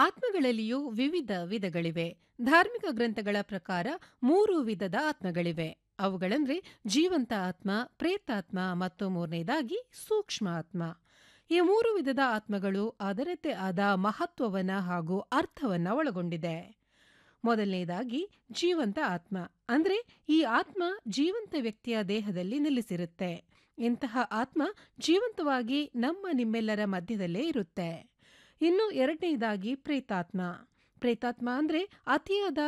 ಆತ್ಮಗಳಲ್ಲಿಯೂ ವಿವಿಧ ವಿಧಗಳಿವೆ ಧಾರ್ಮಿಕ ಗ್ರಂಥಗಳ ಪ್ರಕಾರ ಮೂರು ವಿಧದ ಆತ್ಮಗಳಿವೆ ಅವುಗಳಂದ್ರೆ ಜೀವಂತ ಆತ್ಮ ಪ್ರೇತಾತ್ಮ ಮತ್ತು ಮೂರನೇದಾಗಿ ಸೂಕ್ಷ್ಮ ಆತ್ಮ ಈ ಮೂರು ವಿಧದ ಆತ್ಮಗಳು ಅದರದ್ದೇ ಆದ ಮಹತ್ವವನ್ನ ಹಾಗೂ ಅರ್ಥವನ್ನ ಒಳಗೊಂಡಿದೆ ಮೊದಲನೇದಾಗಿ ಜೀವಂತ ಆತ್ಮ ಅಂದ್ರೆ ಈ ಆತ್ಮ ಜೀವಂತ ವ್ಯಕ್ತಿಯ ದೇಹದಲ್ಲಿ ನೆಲೆಸಿರುತ್ತೆ ಇಂತಹ ಆತ್ಮ ಜೀವಂತವಾಗಿ ನಮ್ಮ ನಿಮ್ಮೆಲ್ಲರ ಮಧ್ಯದಲ್ಲೇ ಇರುತ್ತೆ ಇನ್ನು ಎರಡನೇದಾಗಿ ಪ್ರೇತಾತ್ಮ ಪ್ರೇತಾತ್ಮ ಅಂದ್ರೆ ಅತಿಯಾದ